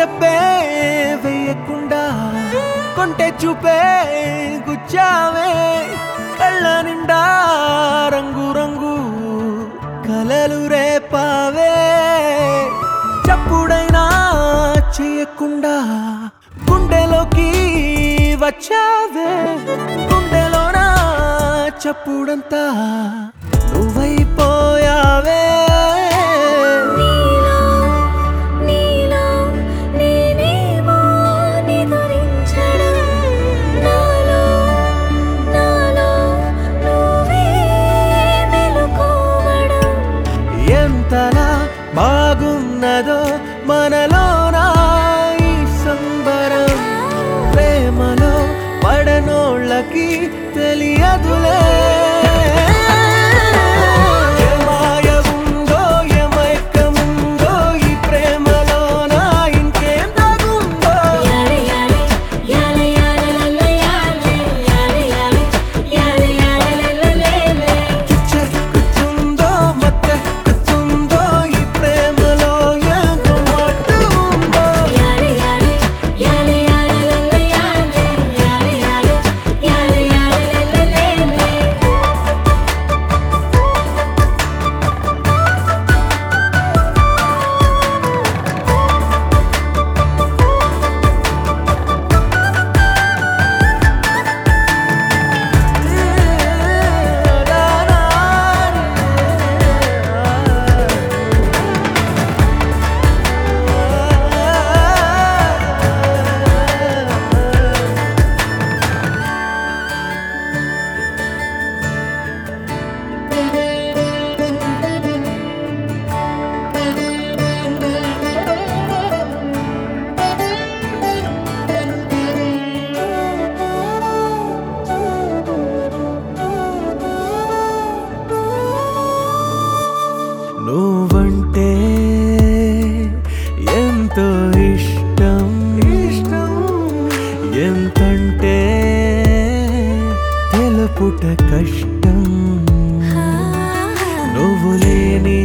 స్టెప్పే వేయకుండా కొంటె చూపే గుచ్చావే కళ్ళ నిండా రంగు రంగు కలలు రేపావే చప్పుడైనా చేయకుండా గుండెలోకి వచ్చావే గుండెలోన చప్పుడంతా నువ్వైపోయావే నీలో నీలో నేనేమో నిదురించడం నాలో నాలో నువ్వే మెలుకోవడం ఎంతలా బాగున్నదో మనలోన ఈ సంబరం ప్రేమలో పడనోళ్ళకి తెలియదులే ఏ మాయ ఉందో ఏ మైకముందో ఈ ప్రేమలోన ఇంకేం దాగుందో యాలే యాలే యాలే యాలే యాలే యాలే యాలే యాలే యాలే యాలే కిచ్చే కుచ్చుందో మత్తె కుచ్చుందో ఈ ప్రేమలో ఏదో మట్టు ఉందో యాలే యాలే యాలే యాలే యాలే యాలే యాలే యాలే యాలే నువ్వంటే ఎంతో ఇష్టం ఇష్టం ఎంతంటే తెలుపుట కష్టం నువ్వు లేని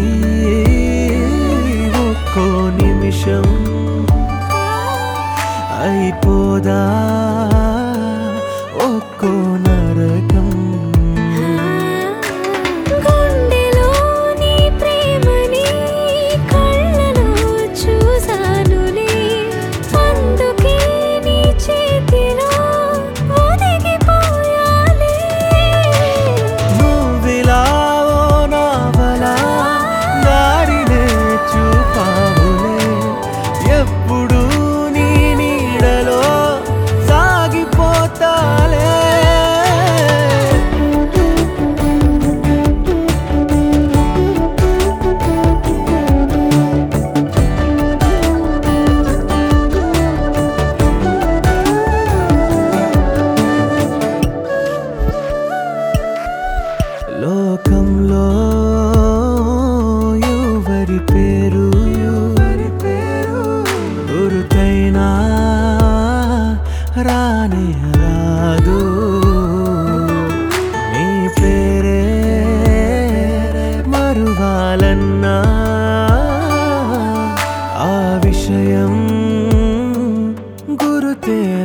ఒక్కో నిమిషం అయిపోదా ఒక్కో నరకం గుండెలో నీ ప్రేమని కళ్ళలో చూసానులే అందుకే నీ చేతిలో ఒదిగిపోయాలే నువ్విలా ఓ నావలా దారినే చూపావులే ఎప్పుడు నీ నీడలో సాగిపోతాలే లోకంలో ఎవరి పేరు ఎవరి పేరు గురుతైనా రానే రాదు నీ పేరే మరువాలన్నా ఆ విషయం గురుతే